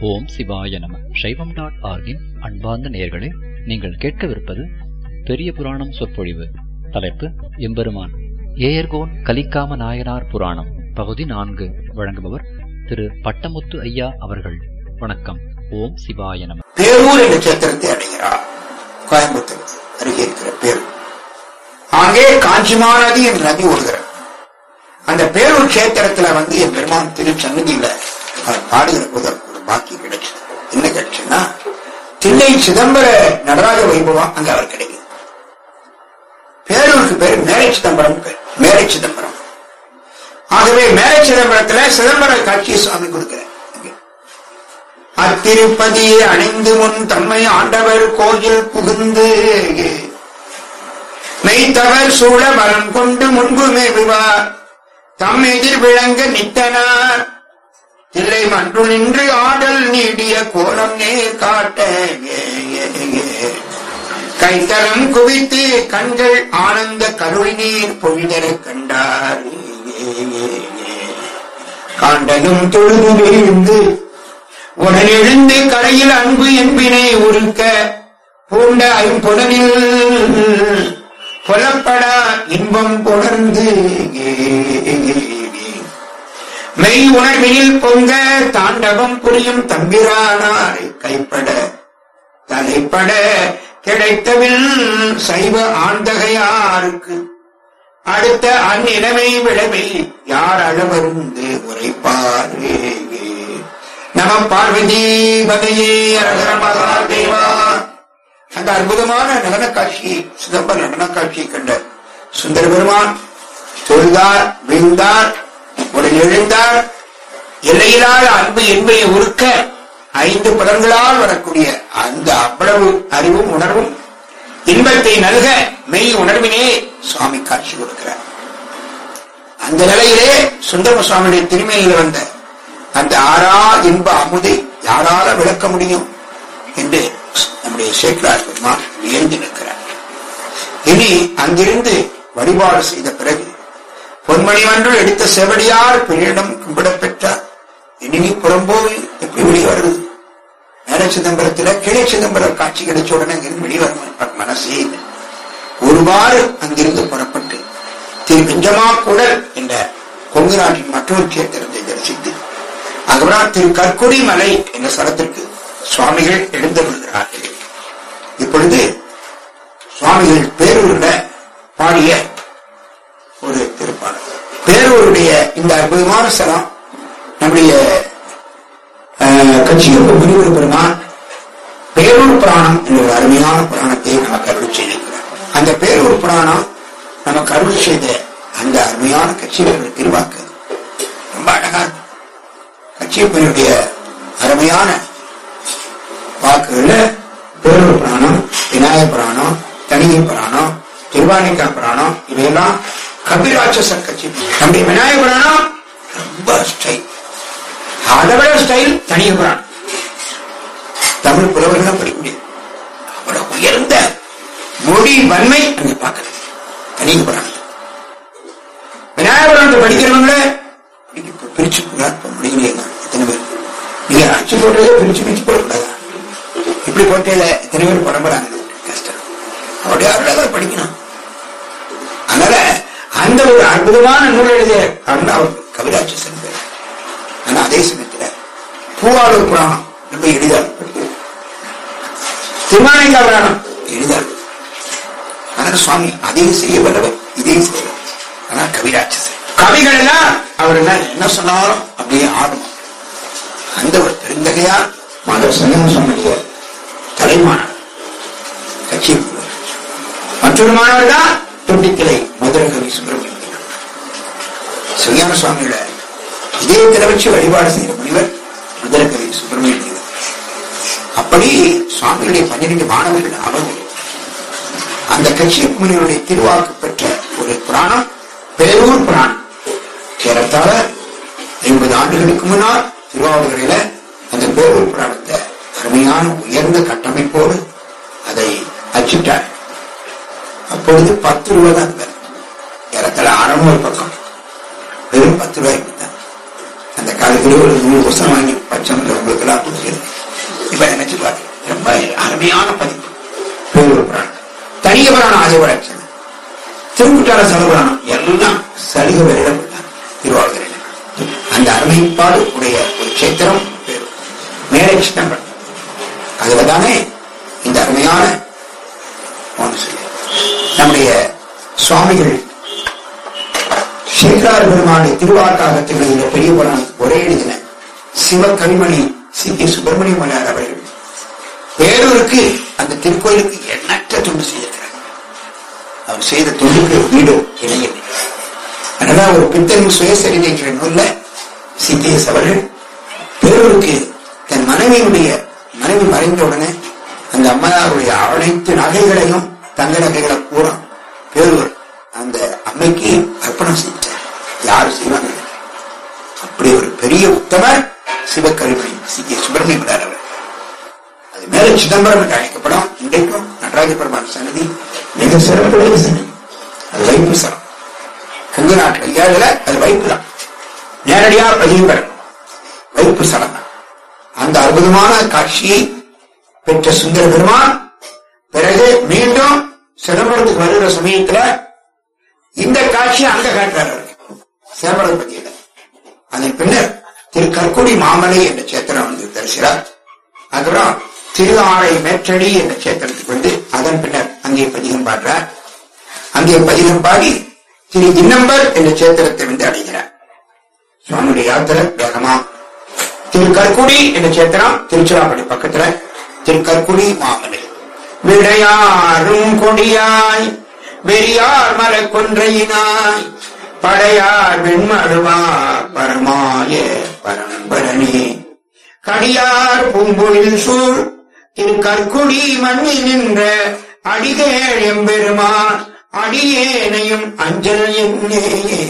ஓம் சிவாய நம சைவம் டாட் ஆர்கின் அன்பார்ந்த நேயர்களே நீங்கள் கேட்கவிருப்பது பெரிய புராணம் சொற்பொழிவு தலைப்பு எம்பெருமான் ஏயர்கோன் கலிக்காம நாயனார் புராணம் பகுதி நான்கு வழங்குபவர் திரு பட்டமுத்து ஐயா அவர்கள் வணக்கம் ஓம் சிவாய நம பேரூர் என்ற சேத்திரத்தை அடைகிறார் கோயம்புத்தூர் அருகே இருக்கிற பேரூர் அங்கே காஞ்சிமா நதி என்ற நதி ஓடுகிறது அந்த பேரூர் கஷேத்திரத்துல வந்து என் பெருமான் திருச்சன்னதியில அவர் பாடுகிற போது அவருக்கு ஒரு பாக்கியம் கிடைச்சது என்ன கிடைச்சுன்னா தில்லை சிதம்பர நடராஜ வைபவம் அங்க அவர் கிடைக்குது பேரூருக்கு பேர் மேலை சிதம்பரம் பேர் மேலை சிதம்பரம் ஆகவே மேலை சிதம்பரத்துல சிதம்பர காட்சி சுவாமி கொடுக்கிறார் அங்கே. அத்திருப்பதியை அணைந்து முன் தம்மை ஆண்டவர் கோயில் புகுந்து மெய்த்தவர் சூழ பலம் கொண்டு முன்பு மேவுவார் தம் எதிர் விளங்க நித்தனார் தில்லை மன்று நின்று ஆடல் நீடிய கோலம் நேர் காட்ட ஏ, ஏ, ஏ. கைத்தலம் குவித்து கண்கள் ஆனந்த கருளி நீர் பொழிதரக் கண்டார் ஏ, ஏ, ஏ, ஏ. காண்டலும் தொழுது வீழ்ந்து உடனெழுந்து கரையில் அன்பு என்பினை உருக்க பூண்ட ஐம்புலனில் புலப்படா இன்பம் புணர்ந்து மெய் உணர்வினில் பொங்க தாண்டவம் புரியும் தம்பிரானாரை கைப்பட தலைப்பட கிடைத்தவில் சைவ ஆண்டகையாருக்கு அடுத்த அந்நிலைமை விளைவை யார் அளவருந்து உரைப்பார் நம பார்வதி பதையே அரகர மகாதேவா அந்த அற்புதமான நடன காட்சி சிதம்பர நடன காட்சியை கண்ட சுந்தர பெருமான் தொழுதார் வீழ்ந்தார் உடன் எழுந்தார் எல்லையிலாத அன்பு என்பதை உருக்க ஐந்து புலன்களால் வரக்கூடிய அந்த அவ்வளவு அறிவும் உணர்வும் இன்பத்தை நல்க மெய் உணர்வினே சுவாமி காட்சி கொடுக்கிறார் அந்த நிலையிலே சுந்தர சுவாமியுடைய திருமையில் வந்த அந்த ஆறா இன்ப அமுதை யாரால விளக்க முடியும் என்று நம்முடைய சேக்கரார் பெருமான் வியந்து நிற்கிறார் இனி அங்கிருந்து வழிபாடு செய்த பிறகு பொன்மணி ஒன்று எடுத்த செவடியார் பெண்ணிடம் கும்பிடப் பெற்றார் இனி புறம்போய் எப்படி வெளியே வருது மேல சிதம்பரத்துல கிளை சிதம்பரம் காட்சி கிடைச்ச உடனே அங்கிருந்து வெளியே வர மனசே இல்லை ஒருவாறு அங்கிருந்து புறப்பட்டு திரு பிஞ்சமா குடல் என்ற கொங்கு நாட்டின் மற்றொரு கேத்திரத்தை தரிசித்து அங்கதான் திரு கற்குடி மலை என்ற ஸ்தலத்திற்கு சுவாமிகள் எழுந்தருள்கிறார்கள் இப்பொழுது சுவாமிகள் பேரூர்ல பாடிய ஒரு திருப்பாடல் பேரூருடைய இந்த அற்புதமான ஸ்தலம் நம்முடைய கட்சியில் முனிவர் பெருமான் பேரூர் புராணம் என்ற ஒரு அருமையான புராணத்தை நமக்கு அருள் செய்திருக்கிறார் அந்த பேரூர் புராணம் நமக்கு அருள் செய்த அந்த அருமையான கட்சியினுடைய திருவாக்கு ரொம்ப அழகா இருக்கும் கட்சியப்பனுடைய அருமையான வாக்குகள்ல பேரூர் புராணம் விநாயக புராணம் தனிகை புராணம் திருவானிக்கா புராணம் இவையெல்லாம் கபிராட்சச கட்சி நம்முடைய விநாயக புராணம் ரொம்ப ஸ்டைல் அதை விட ஸ்டைல் தனிய புராணம் தமிழ் புலவர்கள் படிக்க முடியும் அவ்வளவு உயர்ந்த மொழி வன்மை அங்க பார்க்கறது தனிய புராணம் விநாயக புராணத்தை படிக்கிறவங்கள பிரிச்சு கூடாது முடியலையே எத்தனை பேர் நீங்க அச்சு போட்டதே பிரிச்சு பிரிச்சு போடக்கூடாது இப்படி போட்டையில எத்தனை பேர் பரம்பராங்க கஷ்டம் அவருடைய அருளாக படிக்கணும் அதனால அந்த ஒரு அற்புதமான நூல் எழுதிய அருணா கவிராட்சி சென்றார் ஆனா அதே சமயத்துல பூவாளூர் புராணம் ரொம்ப எளிதாக படிக்கிறது திருமானிகா புராணம் எளிதாக அதனால சுவாமி அதையும் செய்ய வல்லவர் இதையும் செய்ய ஆனா கவிராட்சசன் கவிகள் எல்லாம் அவர் என்ன என்ன சொன்னாலும் அப்படியே ஆடும் அந்த ஒரு பெருந்தகையார் மாதவ சங்கம் சுவாமியுடைய தலைமானார் கட்சி மற்றொரு மாணவர் தான் தொட்டிக்கிளை மதுரை கவி சுப்பிரமணியம் சுயான சுவாமியோட இதயத்தில் வச்சு வழிபாடு செய்கிற முனிவர் மதுரை கவி சுப்பிரமணியம் அப்படி சுவாமியுடைய பன்னிரண்டு மாணவர்கள் அவங்க அந்த கட்சி முனிவருடைய திருவாக்கு பெற்ற ஒரு புராணம் பேரூர் புராணம் ஏறத்தாழ ஐம்பது ஆண்டுகளுக்கு முன்னால் திருவாவூரில அந்த பேரூர் புராணத்தை அருமையான உயர்ந்த கட்டமைப்போடு அதை அச்சிட்டார் அப்பொழுது பத்து ரூபாய் தான் இருந்தது ஏறத்தாழ அறநூறு பக்கம் வெறும் பத்து ரூபாய்க்கு தான் அந்த காலத்திலே ஒரு நூறு புத்தகம் வாங்கி பச்சை உங்களுக்கு எல்லாம் கொடுக்கிறது புராணம் ஆதிபராட்சன் திருக்குற்றால சலபுராணம் எல்லாம் சலுக வெளியிடப்பட்டார் திருவாரூரில் அந்த அருமைப்பாடு உடைய ஒரு கஷேத்திரம் பேரு. மேலே சிதம்பரம் அதுல தானே இந்த அருமையான ஒன்று சொல்லு. நம்முடைய சுவாமிகள் சேகரார் பெருமானை திருவாக்காகத்தில் இந்த பெரிய புராணத்துக்கு ஒரே எழுதின சிவ கவிமணி சி கே சுப்பிரமணிய மலையார் அவர்கள் வேறொருக்கு அந்த திருக்கோயிலுக்கு எண்ணற்ற தொண்டு செய்திருக்கிறார் அவர் செய்த தொண்டுக்கு வீடோ இணையவில்லை அதனால ஒரு பித்தரின் சுயசரிதைக்கிற நூல்ல சி கே எஸ் அவர்கள் பேரூருக்கு தன் மனைவியுடைய மனைவி மறைந்த உடனே அந்த அம்மையாருடைய அனைத்து நகைகளையும் தங்க நகைகளை பூரா பேரூர் அந்த அம்மைக்கு அர்ப்பணம் செஞ்சார் யாரு செய்வாங்க அப்படி ஒரு பெரிய உத்தமர் சிவக்கருமணி சி கே சுப்பிரமணியம் பிள்ளையார் அவர் அது மேல சிதம்பரம் என்று அழைக்கப்படும் இன்றைக்கும் நடராஜ பெருமான் சன்னதி மிக சிறப்புடைய சன்னதி அது வைப்பு சரம் கங்க நாட்டில் ஏழுல அது வைப்பு தான் நேரடியா பதிவு பெறணும் வைப்பு சரம் தான் அந்த அற்புதமான காட்சியை பெற்ற சுந்தர பெருமான் பிறகு மீண்டும் சிதம்பரத்துக்கு வருகிற சமயத்துல இந்த காட்சியை அங்க காட்டுறாரு சேவலை பத்தியில அதன் பின்னர் திரு கற்குடி மாமலை என்ற சேத்திரம் வந்து தரிசிறார் அப்புறம் திரு ஆரை மேற்றடி என்ற சேத்திரத்துக்கு வந்து அதன் பின்னர் அங்கே பதிகம் பாடுறார் அங்கே பதிகம் பாடி திரு இன்னம்பர் என்ற சேத்திரத்தை வந்து அடைகிறார் சுவாமியுடைய யாத்திரை வேகமா திரு கற்குடி என்ற சேத்திரம் திருச்சிராப்பள்ளி பக்கத்துல திரு கற்குடி மாமலை விடையாரும் கொடியாய் வெறியார் மர கொன்றையினாய் படையார் வெண்மழுவா பரமாய பரம்பரனே கடியார் பூம்பொழில் சூழ் திரு கற்குடி மண்ணி நின்ற அடிகேள் எம்பெருமான் அடியேனையும் அஞ்சல் என்னே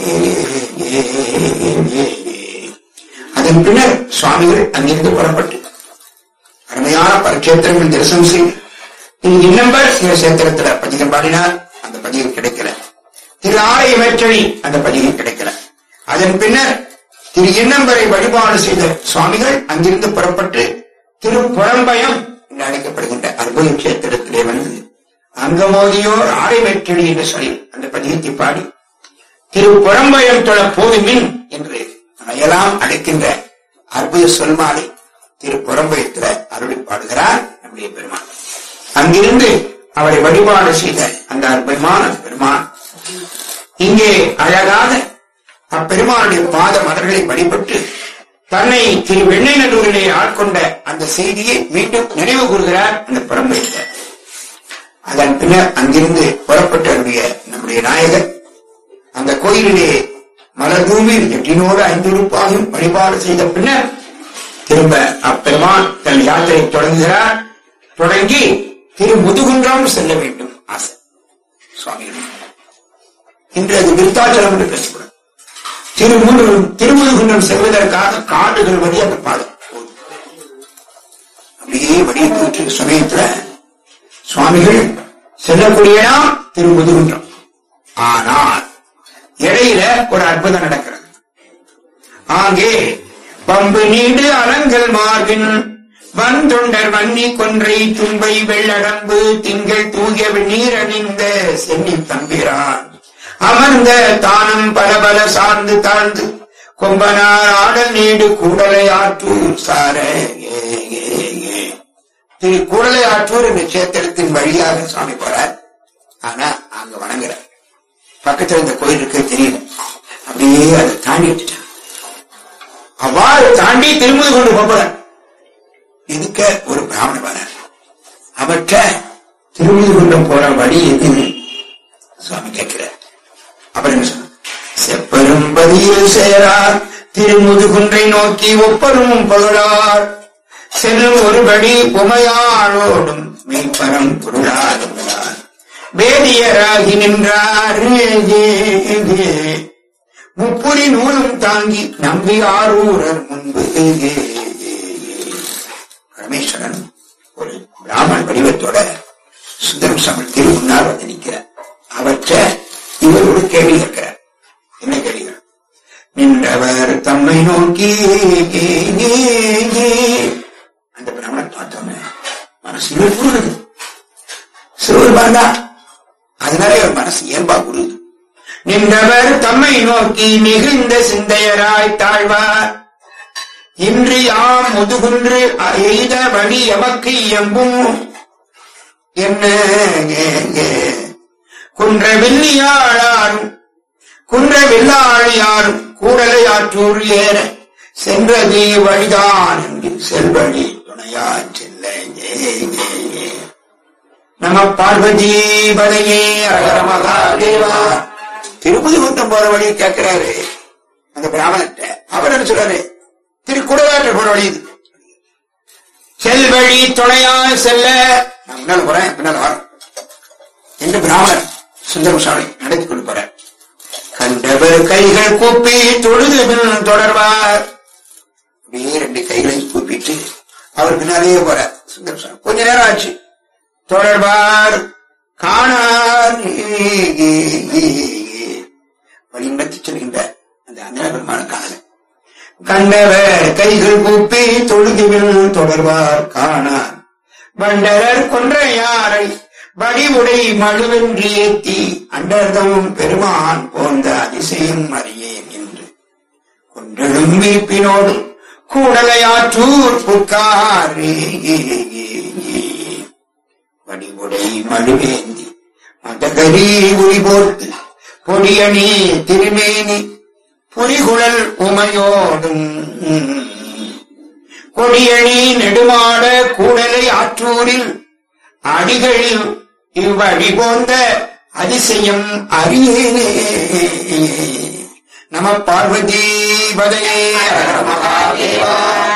அதன் பின்னர் சுவாமிகள் அங்கிருந்து புறப்பட்டு அருமையான பரக்ஷேத்திரங்கள் தரிசனம் செய்து திரு இன்னம்பர் இந்த சேத்திரத்துல பதிகம் பாடினார் அந்த பதிகம் கிடைக்கல திரு ஆலய மேற்றழி அந்த பதிகம் கிடைக்கல அதன் பின்னர் திரு இன்னம்பரை வழிபாடு செய்த சுவாமிகள் அங்கிருந்து புறப்பட்டு திரு புறம்பயம் என்று அழைக்கப்படுகின்ற அற்புத கஷேத்திரத்திலே வந்து அங்கமோதியோர் ஆடை மேற்றழி என்று சொல்லி அந்த பதிகத்தை பாடி திரு புறம்பயம் தொழ போதுமின் என்று அயலாம் அழைக்கின்ற அற்புத சொல்மாலை திரு புறம்பயத்துல அருளி பாடுகிறார் நம்முடைய பெருமான் அங்கிருந்து அவரை வழிபாடு செய்த அந்த அற்புதமான பெருமான் இங்கே அழகாக அப்பெருமானுடைய பாத மலர்களை வழிபட்டு தன்னை திரு வெண்ணைநல்லூரிலே ஆட்கொண்ட அந்த செய்தியை மீண்டும் நினைவு கூறுகிறார் அந்த புறம்பயத்தில் அதன் பின்னர் அங்கிருந்து புறப்பட்டவருடைய நம்முடைய நாயகர் அந்த கோயிலிலே மலர் தூவி எட்டினோடு ஐந்துறுப்பாகும் வழிபாடு செய்த பின்னர் திரும்ப அப்பெருமான் தன் யாத்திரை தொடங்குகிறார் தொடங்கி திரு முதுகுன்றம் செல்ல வேண்டும் ஆசை சுவாமிகள் இன்று அது விருத்தாச்சலம் என்று பேசப்படும் திருமுது திருமுதுகுன்றம் செல்வதற்காக காடுகள் வழி அந்த பாதை போகுது. அப்படியே வழியை போயிட்டு சமயத்துல சுவாமிகள் செல்லக்கூடிய இடம் திருமுதுகுன்றம் ஆனால் இடையில ஒரு அற்புதம் நடக்கிறது ஆங்கே பம்பு நீடு அலங்கல் மார்பின் வந்தொண்டர் வன்னி கொன்றை தும்பை வெள்ளடம்பு திங்கள் தூய நீர் அணிந்த சென்னி தம்பிரான் அமர்ந்த தானம் பல பல சார்ந்து தாழ்ந்து கொம்பனார் ஆடல் நீடு கூடலை ஆற்றூர் சார ஏ, ஏ, ஏ. திரு கூடலை ஆற்றூர் என்ற சேத்திரத்தின் வழியாக சுவாமி போறார் ஆனா அங்க வணங்குறார் பக்கத்துல இந்த கோயில் இருக்கு தெரியல அப்படியே அதை தாண்டி விட்டுட்டான் அவ்வாறு தாண்டி திரும்பி கொண்டு போகிறார் இதுக்க ஒரு பிராமண வர அவற்ற திரும்பி கொண்டு போற வழி எதுன்னு சுவாமி கேட்கிறார் அப்புறம் என்ன சொன்னார்? செப்பரும் பதியில் சேரார் திருமுதுகுன்றை நோக்கி ஒப்பரும் பகழார் செல்லும் ஒருபடி உமையாளோடும் மெய்ப்பரம் பொருளார் என்பதார் வேதியராகி நின்றார் முப்புரி நூலும் தாங்கி நம்பி ஆரூரர் முன்பு பரமேஸ்வரன் ஒரு பிராமண வடிவத்தோட சுந்தரம் சாமி திரு முன்னால் வந்து நிற்கிறார் அவற்ற இவர் ஒரு கேள்வி கேட்கிறார் என்ன கேள்விகள் நின்றவர் தம்மை நோக்கி அந்த பிராமணன் பார்த்தோமே மனசு கூறுது சிறுவர் பாண்டா அதனாலே ஒரு மனசு இயல்பா கொடுது நின்றவர் தம்மை நோக்கி நெகிழ்ந்த சிந்தையராய் தாழ்வார் இன்று யாம் முதுகுன்று எய்த வழி எமக்கு எம்பும் என்ன குன்ற வெள்ளியாளாரும் குன்ற வெள்ளாழியாரும் கூடலை ஆற்றூர் ஏற சென்றது வழிதான் என்று செல்வழி துணையா செல்ல ஏ, ஏ, ஏ. நம பார்வதி பதையே அழக மகாதேவா திருப்பதி குன்றம் போற வழி கேட்கிறாரு அந்த பிராமணர்கிட்ட அவர் என்ன சொல்றாரு திருக்குடலாற்ற போற வழி இது செல்வழி துணையா செல்ல நான் முன்னால போறேன் பின்னால் வரேன் என்று பிராமணர் சுந்தரசாமி நடத்தி கொண்டு போறார் கண்டவர் கைகள் கூப்பி தொழுது பின் தொடர்வார் அப்படியே ரெண்டு கைகளையும் கூப்பிட்டு அவர் பின்னாலேயே போறார் சுந்தரசாமி கொஞ்ச நேரம் ஆச்சு தொடர்பார் காணார் வழி நடத்தி சொல்கின்ற அந்த அந்த பெருமான காணல கண்டவர் கைகள் கூப்பி தொழுதுவில் தொடர்வார் காணார் வண்டரர் கொன்ற யாரை வடிவுடை மழுவென்று ஏத்தி அண்டர்தம் பெருமான் போன்ற அதிசயம் அறியேன் என்று கொன்றெழும் வீப்பினோடு கூடலையாற்றூர் புக்கார் வடிவுடை மழுவேந்தி மதகரி உரி போர்த்து பொடியணி திருமேனி புரிகுழல் உமையோடும் கொடியணி நெடுமாட கூடலை ஆற்றூரில் அடிகளில் இவ்வழி போந்த அதிசயம் அறியேனே நம பார்வதி பதையே ஹர மகாதேவா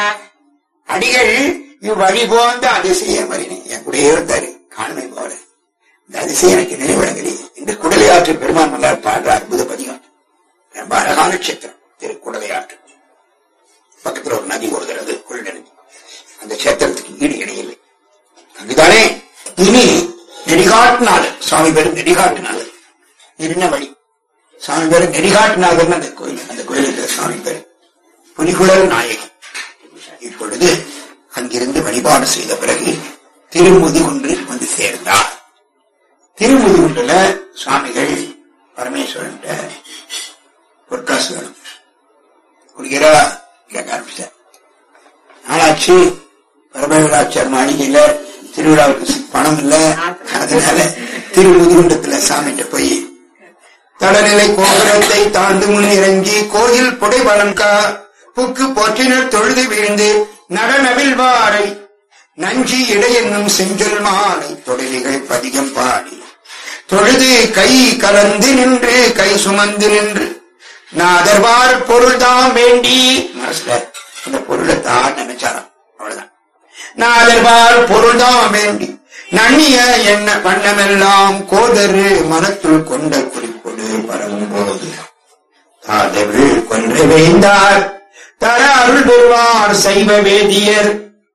அடிகள் இவ்வழி போந்த அதிசயம் அறினேன் என் கூடயே இருந்தாரு காணுமை போல இந்த அதிசயம் எனக்கு நினைவிடங்களே இந்த குடலையாற்று பெருமான் மல்லார் பாடுற அற்புத பதிகம் ரொம்ப அழகான கஷேத்திரம் திரு குடலையாற்று பக்கத்துல ஒரு நதி ஓடுகிறது குள்ளநதி அந்த கஷேத்திரத்துக்கு ஈடு இணையில்லை அங்குதானே இனி நெடிகாட்டுநாதர் சுவாமி பேரு நெடிகாட்டுநாதர் இருந்த வழி சுவாமி பேரு நெடிகாட்டுநாதர் அந்த கோயில் அந்த கோயிலுக்கு சுவாமி பேரு புலிகுழல் நாயகி இப்பொழுது அங்கிருந்து வழிபாடு செய்த பிறகு திருமுதுகுன்று வந்து சேர்ந்தார் திருமுதுகுன்றுல சுவாமிகள் பரமேஸ்வரன் பொற்காசு வேணும் குடிக்கிறா கேட்க ஆரம்பிச்சார் நாளாச்சு பரமேஸ்வராச்சார் மாளிகையில திருவிழாவுக்கு பணம் இல்ல அதனால திருமுதுகுண்டத்துல சாமிகிட்ட போய் தடநிலை கோபுரத்தை தாழ்ந்து முன் இறங்கி கோயில் புடை வளன்கா புக்கு போற்றினர் தொழுது வீழ்ந்து நடனவில் வாரை நஞ்சி இடையென்னும் செஞ்சொல் மாலை தொழில்கள் பதிகம் பாடி தொழுது கை கலந்து நின்று கை சுமந்து நின்று நாதர்வார் பொருள் தான் வேண்டி மனசுல அந்த பொருளை தான் நினைச்சாராம் அவ்வளவுதான் நாதர்வார் பொருள் தான் வேண்டி நன்னிய என்ன வண்ணமெல்லாம் கோதரு மனத்துள் கொண்ட குறிப்பொடு பரவும் போது தாதர்கள் கொன்று வேந்தார் தர அருள் பெறுவார் சைவ வேதியர்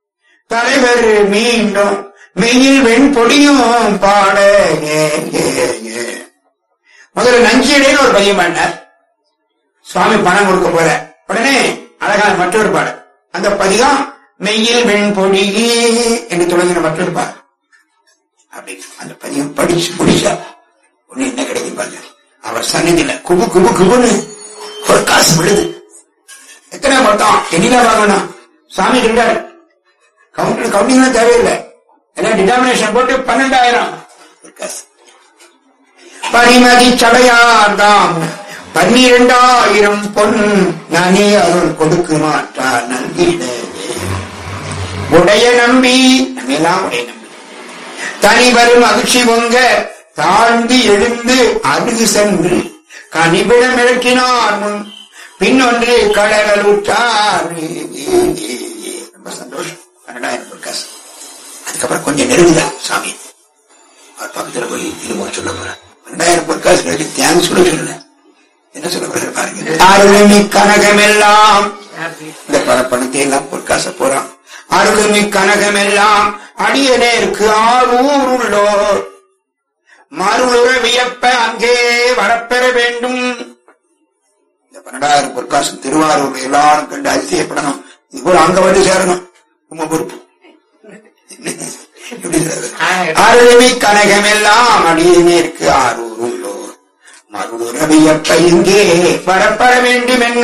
தலைவர் மீண்டும் மெய்யில் வெண்பொடியும் பாட ஏ, ஏ, ஏ. முதல்ல நஞ்சியடைன்னு ஒரு பையன் பாடினார் சுவாமி பணம் கொடுக்க போற உடனே அழகான மற்றொரு பாடல் அந்த பதிகம் மெய்யில் வெண்பொடி என்று தொடங்கின மற்றொரு பாடல் அப்படி அந்த பதிகம் படிச்சு முடிச்சா ஒண்ணு என்ன கிடைக்கும் பாருங்க அவர் சன்னிதியில குபு குபு குபுன்னு ஒரு காசு விழுது எத்தனை மொத்தம் எண்ணிதான் வாங்கணும் சாமி சொல்றாரு கவுண்டர் கவுண்டிங் தேவையில்லை எல்லாம் டினாமினேஷன் போட்டு பன்னெண்டாயிரம் ஒரு காசு பரிமதி சடையார்தாம் பன்னிரண்டாயிரம் பொன் நானே அருள் கொடுக்க மாட்டார் நல்கிட உடைய நம்பி நம்ம எல்லாம் உடைய நம்பி தனி வரும் மகிழ்ச்சி பொங்க தாழ்ந்து எழுந்து அருகு சென்று கனிபிடம் இறக்கினார் முன் பின்னொன்று கடல் உற்றார் ரொம்ப சந்தோஷம் பன்னெண்டாயிரம் பிரகாஷ் அதுக்கப்புறம் கொஞ்சம் நெருங்குதல் சாமி அவர் பக்கத்துல போய் திரும்ப சொல்ல போறார் பன்னெண்டாயிரம் பொற்காசு கிடைச்சு தியானம் சொல்ல சொல்லல என்ன சொல்ல போறாரு பாருங்க அருள்மி கனகமெல்லாம் இந்த பண பணத்தை எல்லாம் பொற்காச போறான் அருள்மி கனகமெல்லாம் அடியனேற்கு ஆரூர் உள்ளோர் மறுளுற வியப்ப அங்கே வரப்பெற வேண்டும் இந்த பன்னெண்டாயிரம் பொற்காசம் திருவாரூர் எல்லாரும் கண்டு அதிசயப்படணும் இது போல அங்க வந்து சேரணும் உங்க பொறுப்பு எப்படி சொல்றது? அருள்மி கனகமெல்லாம் அடியேற்கு ஆரூர் உள்ளோர் மருளுறவியப்ப இங்கே பரப்பர வேண்டும் என்ன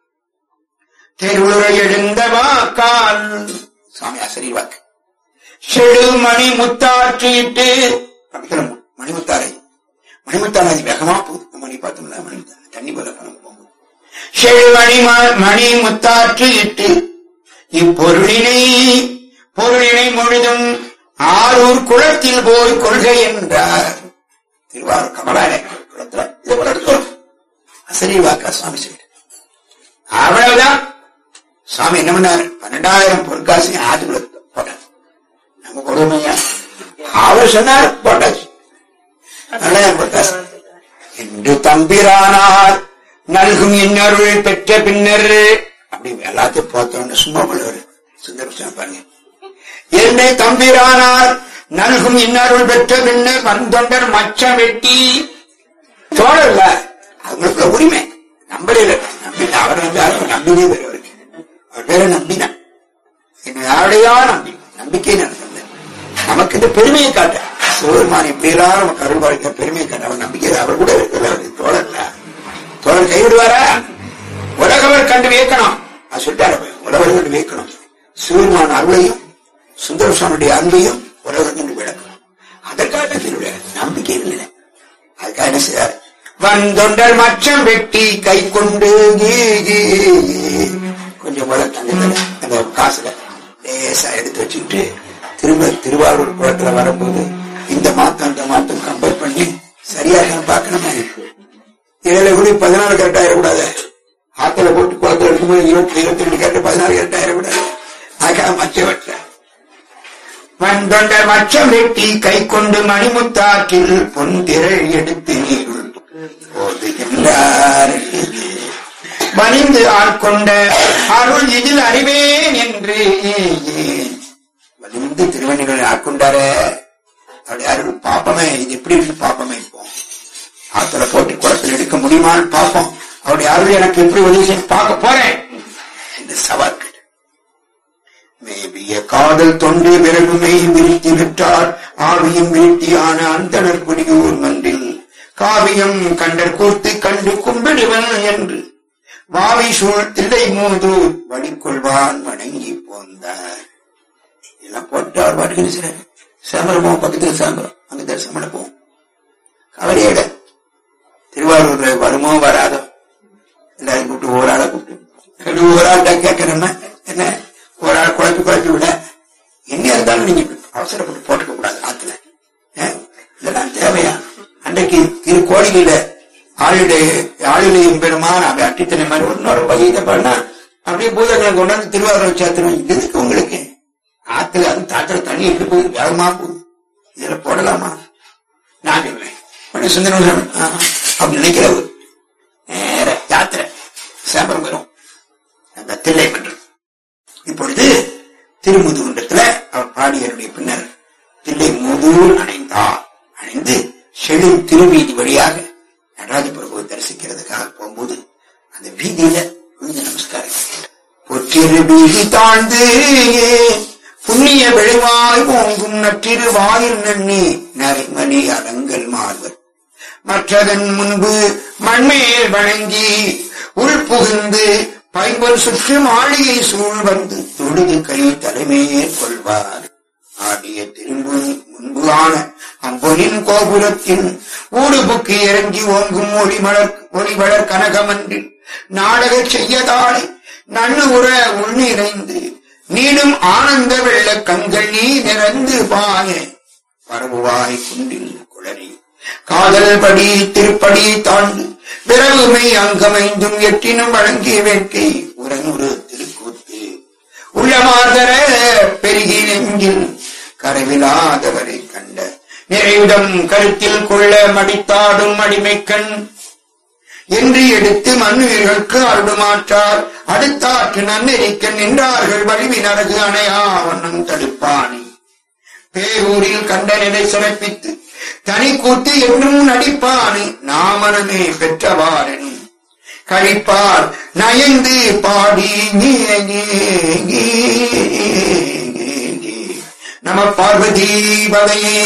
தெருளுரை எழுந்த வாக்கால் சுவாமி ஆசிரியர் வாக்கு செடு மணி முத்தாற்றிட்டு பக்கத்துல மணிமுத்தாரை மணிமுத்தாரை அது வேகமா போகுது மணி பார்த்தோம்ல மணிமுத்தாரை தண்ணி போல பணம் போகும் செடு மணி ம- மணி முத்தாற்று இட்டு இப்பொருளினை பொருளினை முழுதும் ஆரூர் குளத்தில் போய் கொள்கை என்றார் திருவாரூர் கமலாலய குளத்துல இது போல இருக்கும் ஆசிரியர் வாக்கா சுவாமி சொல்லிட்டு அவ்வளவுதான் சுவாமி என்ன பண்ணாரு பன்னெண்டாயிரம் பொற்காசு ஆத்துக்குள்ள போட்டார் நம்ம கொடுமையா அவர் சொன்னார் போட்டாச்சு பன்னெண்டாயிரம் பொற்காசு என்று தம்பிரானார் நல்கும் இன்னருள் பெற்ற பின்னர் அப்படி எல்லாத்தையும் பார்த்தோன்னு சும்மா பண்ணுவாரு சுந்தரபுஷன் பாருங்க என்னை தம்பிரானார் நல்கும் இன்னருள் பெற்ற பின்னர் வந்தொண்டர் மச்சம் வெட்டி தோழர்ல அவங்களுக்கு உரிமை நம்பல நம்பி அவரை நம்பி அவர் நம்பினே பேர் அவருக்கு அவர் பேரை நம்பினான் என்ன யாரையா நம்பி நம்பிக்கை நடந்தது நமக்கு இந்த பெருமையை காட்ட சிவபெருமான் இப்படியெல்லாம் நமக்கு அருள் வாழ்க்கை பெருமையை காட்ட அவர் நம்பிக்கை அவர் கூட இருக்கிற அவர் தோழர்ல தோழர் கைவிடுவாரா உலகவர் கண்டு வியக்கணும் அது சொல்லிட்டாரு உலகவர் கண்டு வியக்கணும் சிவபெருமான் அருளையும் சுந்தரசுவாமியுடைய அன்பையும் உலகம் கண்டு விளக்கணும் அதற்காக திருவிழா நம்பிக்கை இல்லை அதுக்காக என்ன செய்யாரு வந்தொண்டர் மச்சம் வெட்டி கை கொண்டு கீ, கீ, கீ. கொஞ்சம் போல தங்கத்துல அந்த காசுல லேசா எடுத்து வச்சுக்கிட்டு திரும்ப திருவாரூர் குளத்துல வரும்போது இந்த மாத்தம் அந்த மாத்தம் கம்பேர் பண்ணி சரியா இருக்கான்னு பார்க்கணுமே ஏழு கூட பதினாறு கரெக்டா ஆயிடக்கூடாது ஆத்துல போட்டு குளத்துல எடுக்கும்போது இருபத்தி இருபத்தி ரெண்டு கரெக்ட் பதினாறு கரெக்டா ஆயிடக்கூடாது அதுக்காக மச்சம் வெட்டுறேன் வந்தொண்டர் மச்சம் வெட்டி கை கொண்டு மணிமுத்தாற்றில் பொன் திரள் எடுத்து நீருள் போதுகின்றார் வணிந்து ஆட்கொண்ட அருள் இதில் அறிவேன் என்று வலிந்து திருவண்ணிகளை ஆட்கொண்டாரே அவருடைய அருள் பாப்பமே இது எப்படி இருக்கு பாப்பமே இப்போ ஆத்துல போட்டு குளத்தில் எடுக்க முடியுமான்னு பார்ப்போம் அவருடைய அருள் எனக்கு எப்படி உதவி செய்ய பார்க்க போறேன் என்று சவால் கேட்டார். மேவிய காதல் தொண்டு விரகுமை விருத்தி விட்டார் ஆவியும் வீட்டியான அந்தனர் குடியூர் மன்றில் காவியம் கண்டர் கூர்த்து கண்டு கும்பிடுவன் என்று வாவி சூழ் தில்லை மூது வடிக்கொள்வான் வணங்கி போந்தார் எல்லாம் போட்டு அவர் பாட்டுக்கு நினைச்சாரு சேமரம் போவோம் பக்கத்துல சேமரம் அங்க தரிசனம் பண்ண போவோம் கவலையிட திருவாரூர்ல வருமோ வராதோ எல்லாரும் கூப்பிட்டு ஒரு ஆளை கூப்பிட்டு ரெண்டு ஒரு ஆள்கிட்ட கேட்கறேன்னா என்ன ஒரு ஆள் குழப்பி குழப்பி விட எங்க இருந்தாலும் நீங்க அவசரப்பட்டு போட்டுக்க கூடாது ஆத்துல ஏன்? இதெல்லாம் தேவையா அன்றைக்கு திரு கோடியில ஆளுடைய ஆளுடையும் பெருமான் அப்படி அட்டித்தனை மாதிரி இன்னொரு வகையில பண்ணா அப்படியே பூஜைகளை கொண்டாந்து திருவாரூர் சேர்த்துருவோம் இது எதுக்கு உங்களுக்கு ஆத்துல அது தாத்துல தண்ணி எப்படி போகுது வேகமா போகுது இதுல போடலாமா நான் சொல்றேன் உடனே சுந்தரம் சாமி, ஆ, அப்படி நினைக்கிறவர் நேர யாத்திரை சேம்பரம் வரும் அந்த தில்லை மன்றம் இப்பொழுது திருமுதுகுன்றத்துல அவர் பாடியருடைய பின்னர் தில்லை மூதூர் அணைந்தார் அணைந்து செழும் திருவீதி வழியாக நடராஜ பிரபுவை தரிசிக்கிறதுக்காக போகும்போது அந்த வீதியில விழுந்து நமஸ்காரம் பொற்றிரு வீதி தாழ்ந்து புண்ணிய விளைவாய் ஓங்கும் நற்றிரு வாயில் நன்னி நரைமணி அலங்கல் மார்வர் மற்றதன் முன்பு மண்மேல் வணங்கி உள் புகுந்து பைம்பொல் சுற்று மாளிகை சூழ் வந்து தொழுது கை தலைமையேற் கொள்வார் ஆடிய திரும்பு முன்பு ஆன அம்பொனின் கோபுரத்தின் ஊடுபுக்கு இறங்கி ஓங்கும் ஒளிமலர் ஒளிவளர் கனகமன்றில் நாடக செய்யதாளை நன்னு உற உள்நிறைந்து நீடும் ஆனந்த வெள்ள கண்கள் நீ நிறந்து பாய பரவுவாய் குண்டில் குளறி காதல் படி திருப்படி தாண்டு பிறவுமை அங்கமைந்தும் எட்டினும் வழங்கிய வேட்கை உரனுறு திருக்கூத்து உள்ளமாதர பெருகி நெஞ்சில் கரைவிலாதவரை கண்ட நிறைவிடம் கருத்தில் கொள்ள மடித்தாடும் அடிமைக்கண் என்று எடுத்து மண்ணுயிர்களுக்கு அருடுமாற்றார் அடுத்தாற்று நன்னெறிக்கண் நின்றார்கள் வலிவினரகு அணையா வண்ணம் தடுப்பானி பேரூரில் கண்ட நிலை சிறப்பித்து தனி கூத்து என்றும் நடிப்பானி நாமனமே பெற்றவாரெனும் கழிப்பார் நயந்து பாடி நீ நம பார்வதி பதையே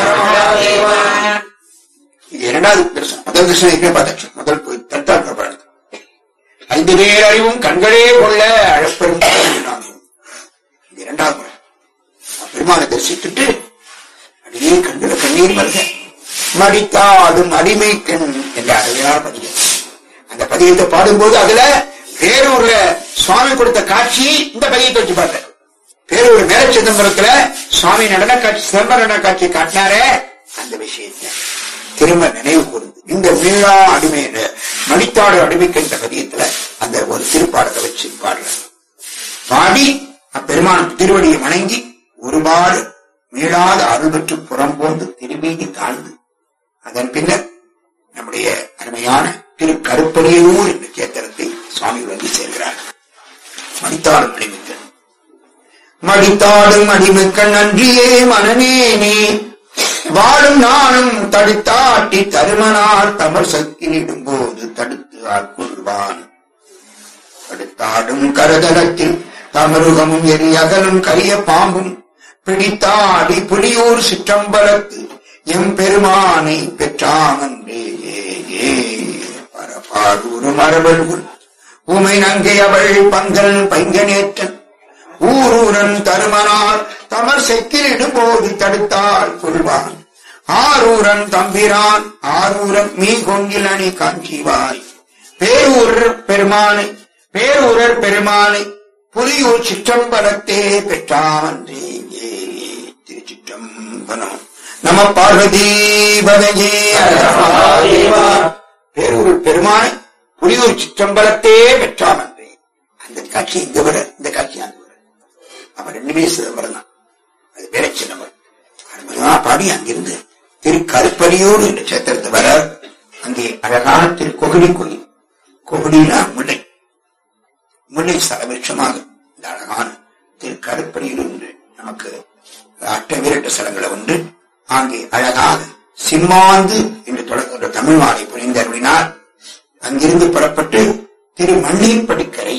இது இரண்டாவது தரிசனம் முதல் தரிசனம் ஏற்கனவே பார்த்தாச்சு முதல் போய் தட்டாற்ற பாடல் ஐந்து பேர் அறிவும் கண்களே கொள்ள அழப்பெரும் கடவுளாகும். இது இரண்டாவது முறை பெருமானை தரிசித்துட்டு அப்படியே கண்களை கண்ணீர் மல்க மடித்தாடும் அடிமை கண் என்ற அருமையான பதிகம் அந்த பதிகத்தை பாடும்போது அதுல பேரூர்ல சுவாமி கொடுத்த காட்சியை இந்த பதிகத்தை வச்சு பார்த்தேன் பேரூர் மேல சிதம்பரத்துல சுவாமி நடன காட்சி சிதம்பர நடன காட்சியை காட்டினாரே அந்த விஷயத்தை திரும்ப நினைவு கூர்ந்து இந்த மீளா அடிமை மடித்தாடு அடிமைக்கு என்ற பதியத்துல அந்த ஒரு திருப்பாடத்தை வச்சு பாடுறார் பாடி அப்பெருமான் திருவடியை வணங்கி ஒருபாடு மீளாத அருள் பெற்று புறம் போந்து திரும்பி தாழ்ந்து அதன் பின்னர் நம்முடைய அருமையான திரு கருப்படியூர் என்ற கேத்திரத்தை சுவாமி வந்து சேர்கிறார் மடித்தாடும் அடிமைக்கண் மடித்தாடும் அடிமைக்கண் நன்றியே மனநே நீ வாடும் நானும் தடுத்தாட்டி தருமனார் தமர் சக்கிலிடும் போது தடுத்து ஆட்கொள்வான் தடுத்தாடும் கரதலத்தில் தமருகமும் எரியகலும் கரிய பாம்பும் பிடித்தாடி புலியூர் சிற்றம்பலத்து எம் பெருமானை பெற்றாமன்றே பரபாடூரு மரபல்குள் உமை நங்கை அவள் பங்கல் பைங்கனேற்றன் ஊரூரன் தருமனார் தமர் செக்கிலிடும் போது தடுத்தால் கொள்வான் ஆரூரன் தம்பிரான் ஆரூரன் மீ கொங்கில் அணி காஞ்சிவாய் பேரூரர் பெருமானை பேரூரர் பெருமானை புலியூர் சிற்றம்பலத்தே பெற்றாமன்றே திருச்சிற்றம்பலம் நம பார்வதி பதையே பேரூர் பெருமானை புலியூர் சிற்றம்பலத்தே பெற்றாமன்றே அந்த காட்சி இங்க வர இந்த காட்சி அங்க வர அவன் ரெண்டுமே சிதம்பரம் தான் அது வேற சிதம்பரம் அருமையா பாடி அங்கிருந்து திரு கருப்படியூர் என்ற சேத்திரத்தை வர அங்கே அழகான திரு கொகுடி கோயில் கொகுடினா முல்லை முல்லை சலவிருஷமாக இந்த அழகான திரு கருப்படியூர் என்று நமக்கு அட்ட வீரட்ட ஸ்தலங்களை ஒன்று அங்கே அழகாக சிம்மாந்து என்று தொடங்குகின்ற தமிழ் மாலை புரிந்தருளினார் அங்கிருந்து புறப்பட்டு திரு மண்ணீர்படிக்கரை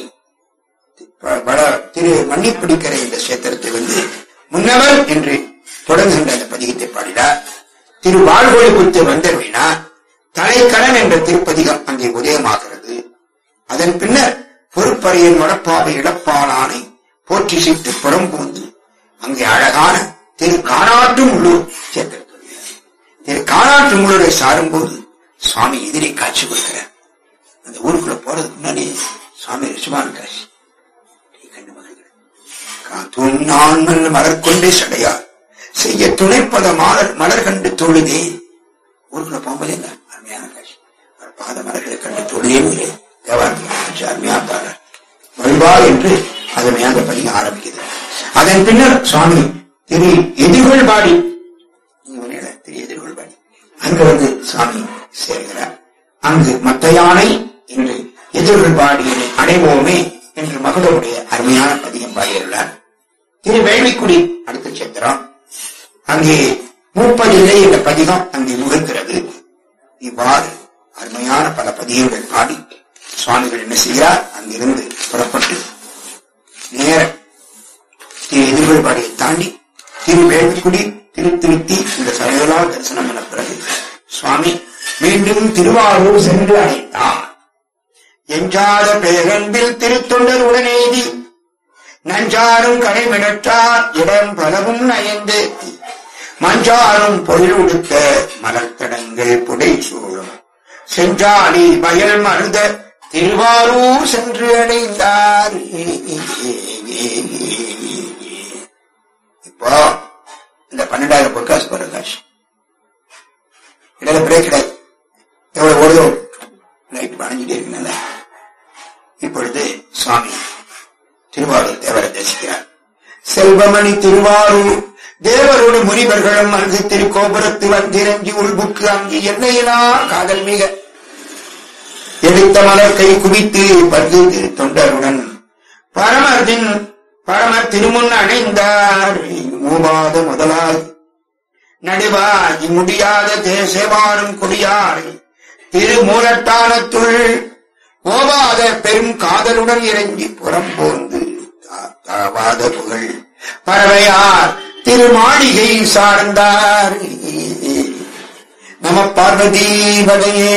வட- திரு மன்னிப்பிடிக்கரை என்ற சேத்திரத்தை வந்து முன்னவர் என்று தொடங்குகின்ற அந்த பதிகத்தை பாடினார் திரு வாழ்கொழி குறித்து வந்தருளினார் தலைக்கடன் என்ற திருப்பதிகம் அங்கே உதயமாகிறது அதன் பின்னர் பொறுப்பறையின் வடப்பாவை இழப்பாளானை போற்றி சிட்டு புறம்பூந்து அங்கே அழகான திரு காணாட்டு உள்ளூர் சேர்த்திருக்கிறது திரு காணாட்டு உள்ளூரை சாரும்போது சுவாமி எதிரே காட்சி கொடுக்கிறார் அந்த ஊருக்குள்ள போறதுக்கு முன்னாடி சுவாமி ரிஷபான காட்சி கண்டு மகிழ்கிறேன் காத்தூன் நான் மல் மலர் கொண்டே சடையார் செய்ய துணைப்பத மலர் மலர் கண்டு தொழுதே ஊருக்குள்ள போகும்போது என்ன அருமையான காட்சி அவர் பாத மலர்களை கண்டு தொழுதே தேவாரத்தில் அருமையா பாடுறார் வழிபா என்று அதனை அந்த பதிக ஆரம்பிக்கிறது அதன் பின்னர் சுவாமி திரு எதிர்கொள் பாடி இவனிட திரு எதிர்கொள் பாடி அங்கு வந்து சுவாமி சேர்கிறார் அங்கு மத்த யானை என்று எதிர்கொள் பாடியனை அடைவோமே என்று மகளுடைய அருமையான பதிகம் பாடியுள்ளார் திரு வேள்விக்குடி அடுத்த சேத்திரம் அங்கே மூப்பதில்லை என்ற பதிகம் அங்கே முகக்கிறது இவ்வாறு அருமையான பல பதிகங்கள் பாடி சுவாமிகள் என்ன செய்கிறார் அங்கிருந்து புறப்பட்டு நேர திரு எதிர்கொள்பாடியை தாண்டி திரு வேள்விக்குடி திரு திருத்தி இந்த சரையலால் தரிசனம் பண்ண பிறகு சுவாமி மீண்டும் திருவாரூர் சென்று அடைந்தார் எஞ்சாத பேரன்பில் திருத்தொண்டர் உடனேதி நஞ்சாரும் கடைமிடற்றார் இடம் பலவும் நயந்து மஞ்சாரும் பொருள் உடுக்க மலர்த்தடங்கள் புடை சூழும் செஞ்சாலி வயல் மருத திருவாரூர் சென்று அடைந்தார் இப்போ இந்த பன்னெண்டாயிரம் பொற்காசு பிரகாஷ் இடையில பிரேக் கிடையாது எவ்வளவு ஓடுதோ லைட் வணங்கிட்டே இருக்கனால இப்பொழுது சுவாமி திருவாரூர் தேவரை தரிசிக்கிறார் செல்வமணி திருவாரூர் தேவரோடு முனிவர்களும் அங்கு திருக்கோபுரத்து வந்திரஞ்சி உள்புக்கு அங்கு எல்லையிலா காதல் மிக எடுத்த மலர் கை குவித்து பத்து திரு தொண்டருடன் பரமத்தின் பரம திருமுன் அணைந்தார் மூவாத முதலாய் நடுவாகி முடியாத தேசவாரும் கொடியாரை திருமூலட்டானத்துள் ஓவாத பெரும் காதலுடன் இறங்கி புறம் போந்து தா- தாவாத புகழ் பறவையார் திருமாளிகை சார்ந்தார் நம பார்வதி வகையே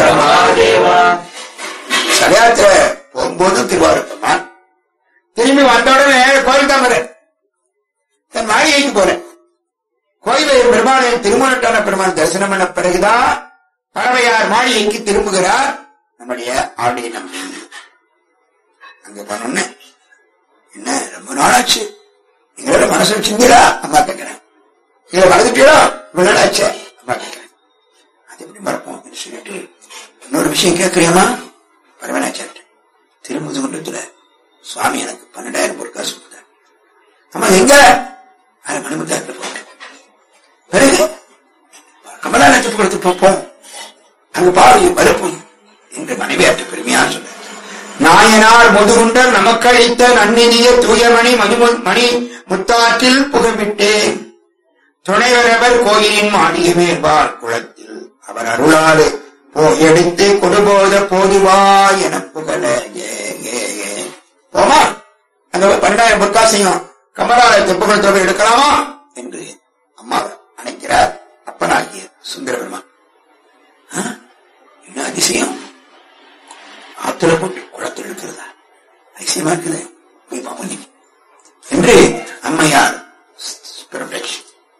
சதயாத்திர போகும்போது திருவாரூர் திரும்பி வந்த உடனே கோயில் தான் வரேன் தன் மாளிகைக்கு போறேன் கோயிலில் பெருமானை திருமணட்டான பெருமான் தரிசனம் பண்ண பிறகுதான் பறவையார் மாளிகைக்கு திரும்புகிறார் நம்முடைய ஆடைய நம்பி அங்க போனோன்னு என்ன ரொம்ப நாளாச்சு எங்களோட மனசு வச்சிருந்தீரா அம்மா கேட்கிறேன் இதுல மறந்துட்டீரா இவ்வளவு நாள் ஆச்சு அம்மா கேட்கிறேன் அது எப்படி மறப்போம் அப்படின்னு சொல்லிட்டு இன்னொரு விஷயம் கேட்கிறியம்மா பரவனாச்சார்ட்ட திருமுதுகுன்றத்துல சுவாமி எனக்கு பன்னெண்டாயிரம் பொருட்கா சொல்றார் அம்மா எங்க அது மணிமுத்தாரத்தில் போட்டேன் பிறகு கமலா நட்சத்திரத்துக்கு பார்ப்போம் அங்க பாரு மறுப்பும் என்று மனைவியாற்று பெருமையா சொல்ற நாயனார் முதுகுண்டர் நமக்களித்த நன்னிதிய தூயமணி மணிமு- மணி முத்தாற்றில் புகழ்விட்டேன் துணைவரவர் கோயிலின் மாடிய மேற்பார் குளத்தில் அவர் அருளாது போ எடுத்து கொடுபோத போதுவா என புகழ ஏ, ஏ, ஏ. போமா அங்க பன்னெண்டாயிரம் பொற்காசையும் கமலாலயத்தை புகழ் தொகை எடுக்கலாமா என்று அம்மா அணைக்கிறார் அப்பனாகிய சுந்தர பெருமான் ஆ? என்ன அதிசயம் ஆத்துல போட்டு குளத்தில் இருக்கிறதா அதிசயமா இருக்குது போய் பார்ப்போம் நீ. என்று அம்மையார் பிரபலட்சி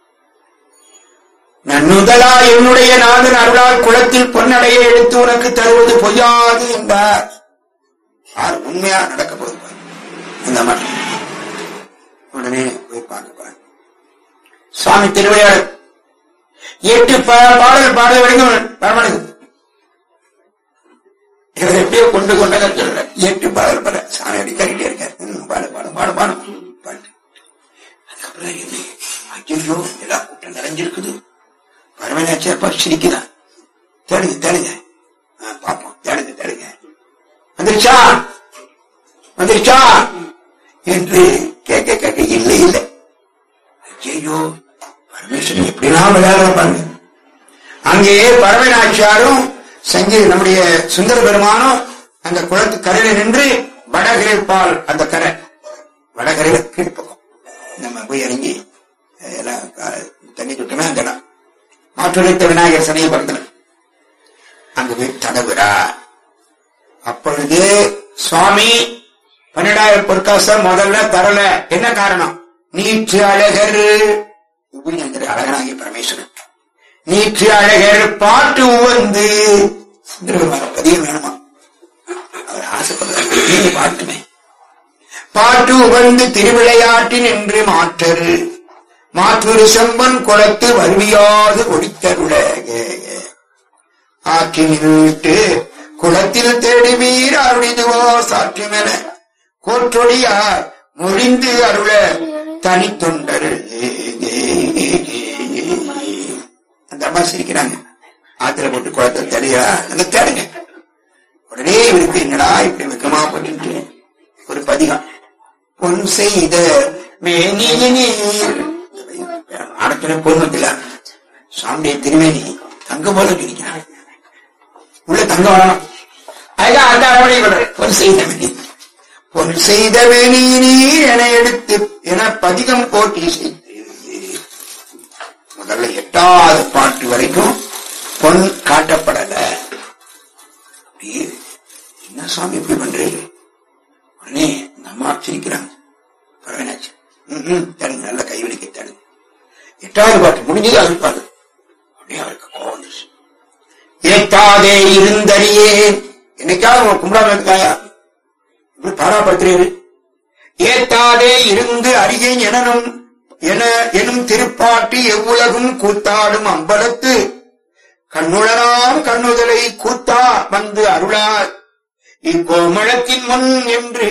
நன்னுதலா என்னுடைய நாதன் அருளால் குளத்தில் பொன்னடைய எடுத்து உனக்கு தருவது பொய்யாது என்றார் யார் உண்மையா நடக்க போகுது பாரு. இந்த மாதிரி உடனே போய் பார்க்க போறேன் சுவாமி திருவையாளர் எட்டு பா- பாடல் பாட வரைக்கும் வரமாட்டேங்குது இவர் எப்படியோ கொண்டு கொண்டாங்க சொல்ற எட்டு பாடல் பாட சாமி அடிக்காரிட்டே இருக்காரு ம், பாடு பாடு பாடு பாடு பாடு அதுக்கப்புறம் என்ன ஐயோ எல்லா கூட்டம் நிறைஞ்சிருக்குது பரமநாச்சியாப்பா சிரிக்கிறான் தேடுங்க தேடுங்க ஆ, பாப்போம் தேடுங்க தேடுங்க வந்துருச்சா வந்துருச்சா என்று கேட்க கேட்க இல்லை இல்லை ஐயோ பரமேஸ்வரன் எப்படிலாம் விளையாட பாருங்க அங்கேயே பரமநாச்சியாரும் சங்கி நம்முடைய சுந்தர பெருமானும் அந்த குளத்து கரையில நின்று வடகரை பால் அந்த கரை வடகரையில கீழ்ப்பக்கம் நம்ம போய் இறங்கி அஹ், எல்லாம் கா- தண்ணி சுட்டமே அந்த இடம் மாற்றுரைத்த விநாயகர் சனையை பக்கத்துல அங்க போய் தடவுறார் அப்பொழுது சுவாமி பன்னெண்டாயிரம் பொற்காசம் முதல்ல தரல என்ன காரணம் நீற்று அழகர் இப்படி அந்த அழகனாகிய பரமேஸ்வரன் நீற்று அழகர் பாட்டு உவந்து சுந்தரபெருமான பதியம் வேணுமா அவர் ஆசைப்படுறார் நீங்க பாட்டுமே பாட்டு உவந்து திருவிளையாட்டின் என்று மாற்றரு மாற்றுரு செம்பன் குளத்து வருவியாது ஒடித்தருள ஆற்றினிட்டு குளத்தில் தேடுவீர் அருளிதுவோ சாற்றிமென கோற்றொடியார் மொழிந்து அருள தனித்தொண்டர் அந்த அம்மா சிரிக்கிறாங்க ஆத்திர போட்டு குளத்தை தேடுகிறா அந்த தேடுங்க உடனே இவருக்கு என்னடா இப்படி வெக்கமா போட்டு ஒரு பதிகம் பொன் செய்த மேனியினீர் அடக்கின பொன்மத்தில சாமியை திருமேனி தங்கம் போல இருக்கிறார் உள்ள தங்கம் வரணும் அதுதான் அந்த அரவணை சொல்றேன் பொன் செய்த மேனி பொன் செய்த மேனி நீர் என எடுத்து என பதிகம் போட்டி செய்து முதல்ல எட்டாவது பாட்டு வரைக்கும் பொன் காட்டப்படல அப்படியே என்ன சுவாமி இப்படி பண்றீங்க உடனே இந்த அம்மா சிரிக்கிறாங்க பரவாயில்லாச்சு ம் தடுங்க நல்ல கைவலிக்க தடுங்க எட்டாவது பாட்டு முடிஞ்சது அது பாடு அப்படியே அவருக்கு கோவம் வந்துருச்சு ஏத்தாதே இருந்தறியே என்னைக்காவது உங்க கும்பிடாம இருக்காயா இப்படி பாராப்படுத்துறீரு ஏத்தாதே இருந்து அறியேன் எனனும் என எனும் திருப்பாட்டு எவ்வுலகும் கூத்தாடும் அம்பலத்து கண்ணுளராம் கண்ணுதலை கூத்தா வந்து அருளார் இக்கோமளத்தின் முன் என்று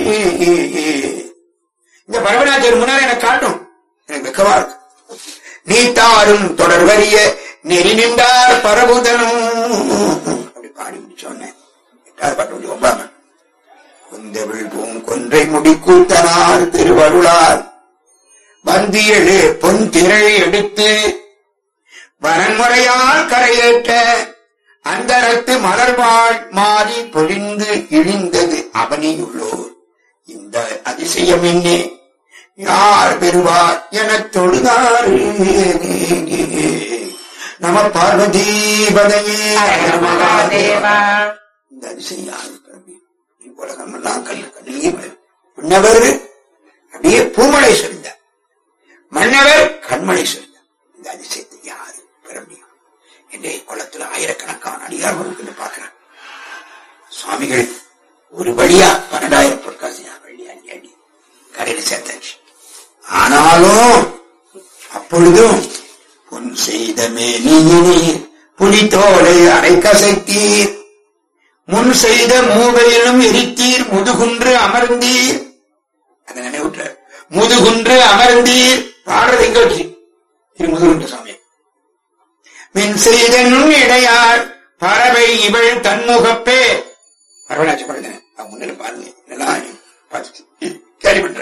இந்த பரவநாச்சர் முன்னால் எனக்கு காட்டும் எனக்கு வெக்கவா இருக்கு நீ தாரும் தொடர்வரிய நெறி நின்றார் பரபுதனும் அப்படி பாடி முடிச்சோன்னே எட்டாவது பாட்டு முடியும் ஒன்பதாம் குந்தவிழ் பூங்கொன்றை முடிக்கூத்தனார் திருவருளார் வந்தியழு பொன் திரை எடுத்து வரன்முறையால் கரையேற்ற அந்தரத்து மலர்வாழ் மாறி பொழிந்து இழிந்தது அவனியுள்ளோர் இந்த அதிசயம் என்னே யார் பெறுவார் எனத் தொழுதாரு நம பார்வதீபதையே மகாதேவா இந்த அதிசயம் யாரு பிறவி உலகம் எல்லாம் கல் கல்லியே மன்னவர் அப்படியே பூமலை சொரிந்தார் மன்னவர் கண்மலை சொரிந்தார் இந்த அதிசயத்தை யாரு பெற முடியும் இன்றைய குளத்துல ஆயிரக்கணக்கான அடியார் வந்து பார்க்கிறார் சுவாமிகள் ஒரு வழியா பன்னெண்டாயிரம் பொற்காசியா வழி அடி அடி கரையில சேர்த்தாச்சு ஆனாலும் அப்பொழுதும் பொன் செய்த மேனியினீர் புலித்தோலை அரைக்கசைத்தீர் முன் செய்த மூவையிலும் எரித்தீர் முதுகுன்று அமர்ந்தீர் அதை நினைவுற்ற முதுகுன்று அமர்ந்தீர் பாடுறது எங்க வச்சு திரு முதுகுன்று சாமி மின் செய்த நுண் இடையார் பறவை இவள் தன்முகப்பே பரவலாச்சு பாருங்க அவங்க முன்னில பாருங்க இதெல்லாம் பார்த்து கேள்வி பண்ற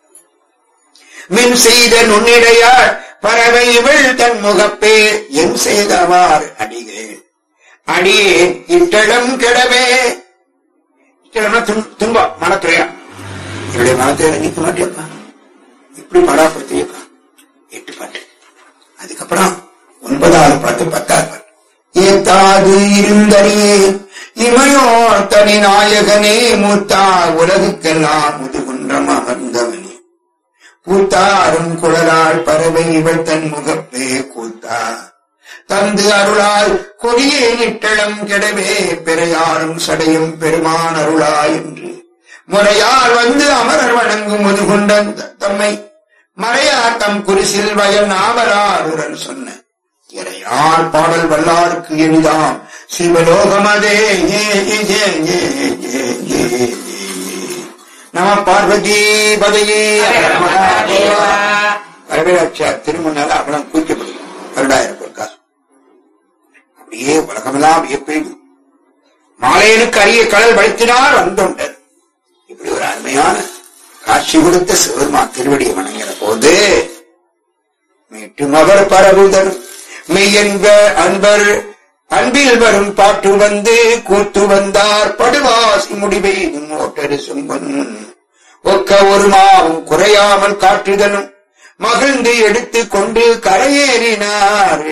மின் செய்த நுண்ணிடையார் பறவை இவள் தன் முகப்பே என் செய்தவார் அடிகள் அடியே இட்டளம் கெடவே இட்டளம்னா துன்- துன்பம் மனத்துறையா என்னுடைய மனத்தை நிற்க மாட்டேப்பா இப்படி படாப்படுத்தியப்பா எட்டு பாட்டு அதுக்கப்புறம் ஒன்பதாவது பாட்டு பத்தாவது பாட்டு ஏத்தாது இருந்தறியே இமையோர் தனி நாயகனே மூத்தார் உலகுக்கெல்லாம் முதுகுன்றம் அமர்ந்தவனே கூத்தாரும் குழலால் பறவை இவள் தன் முகப்பே கூத்தா தந்து அருளால் கொடியே நிட்டளம் கெடவே பெறையாரும் சடையும் பெருமான் அருளாய் என்று முறையால் வந்து அமரர் வணங்கும் முதுகுண்டன் தம்மை மறையார் தம் குரிசில் வயல் நாவலாருடன் சொன்ன இறையார் பாடல் வல்லாருக்கு எளிதாம் சிவலோகமதே ஏ ஏ ஏ ஏ ஏ ஏ ஏ நம பார்வதி பதையே மகாதேவா வரவேற்றார் திருமணால அவலம் குறிக்கப்படுது வருடாயிரம் பொற்காசு அப்படியே உலகமெல்லாம் வியப்பெய்து மாலையனுக்கு அரிய கடல் வழுத்தினார் வந்தொண்டர் இப்படி ஒரு அருமையான காட்சி கொடுத்த சிவருமான் திருவடியை வணங்கிற போது மீட்டும் அவர் பரவுதர் மெய்யென்ப அன்பர் அன்பில் வரும் பாட்டு வந்து கூத்து வந்தார் படுவாசி முடிவை ஓட்டரு சும்பன் ஒக்க ஒரு மாவும் குறையாமல் காட்டுதலும் மகிழ்ந்து எடுத்துக் கொண்டு கரையேறினார்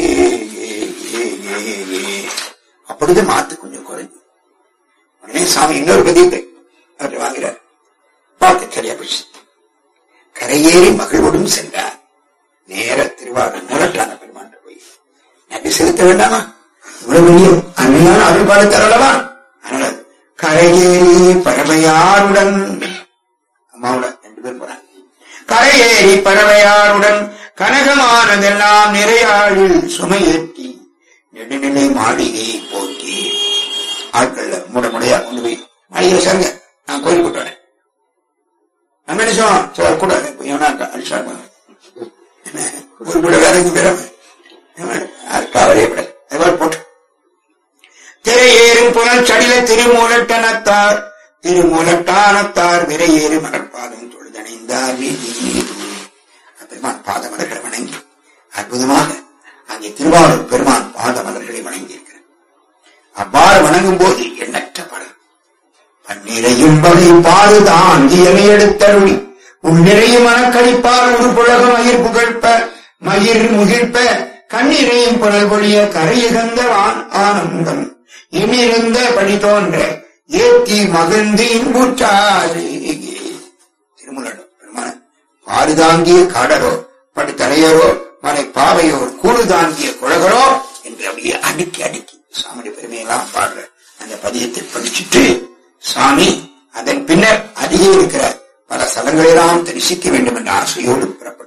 அப்பொழுது மாத்து கொஞ்சம் குறைஞ்சு உடனே சாமி இன்னொரு பதிவு அவர் வாங்கிறார் பார்த்து சரியா போச்சு கரையேறி மகிழ்வோடும் சென்றார் நேர திருவாரூர் மூலட்டான பெருமான் போய் நன்றி செலுத்த வேண்டாமா இவ்வளவு பெரிய அருமையான அருள்பாடு தரலவா அதனால கரையேறி பறவையாருடன் அம்மாவுடன் ரெண்டு பேர் போறாங்க கரையேறி பறவையாருடன் கனகமானதெல்லாம் நிறையாழில் சுமையேற்றி நெடுநிலை மாளிகையை போக்கி ஆட்கள்ல முட முடையா கொண்டு போய் மாளிகையில சாருங்க நான் கோயில் போட்டு வரேன் நம்ம என்ன சொல்லுவோம் சார் கூட இவனா அலிஷா ஒரு கூட வேற எங்க பேராம காவலே விட அதுപോലെ போட்டு திரையேறும் புனல் சடில திருமூலட்டனத்தார் திருமூலட்டானத்தார் விரையேறு மலர்பாதம் தொழுதணைந்தார் பெருமான் பாத மலர்களை வணங்கி அற்புதமாக அங்கே திருவாரூர் பெருமான் பாத மலர்களை வணங்கி இருக்கிறார் அவ்வாறு வணங்கும் போது எண்ணற்ற பலர் பன்னிரையும் வகை பாடு தாங்கியமை எடுத்தருளி உன்னிறையும் மனக்கழிப்பார் ஒரு புலக மயிர் புகழ்ப்ப மயிர் முகிழ்ப்ப கண்ணிறையும் புனல் பொழிய கரையுகந்த வான் ஆனந்தம் இனிருந்த படி தோன்ற ஏத்தி மகிழ்ந்து இன்புற்றாரே திருமலன் பெருமான பாடு தாங்கிய காடரோ படி தலையரோ மலை பாவையோர் கூடு தாங்கிய குழகரோ என்று அப்படியே அடுக்கி அடுக்கி சாமி பெருமையெல்லாம் பாடுற அந்த பதியத்தை படிச்சுட்டு சாமி அதன் பின்னர் அருகே இருக்கிற பல ஸ்தலங்களெல்லாம் தரிசிக்க வேண்டும் என்ற ஆசையோடு புறப்பட்டார்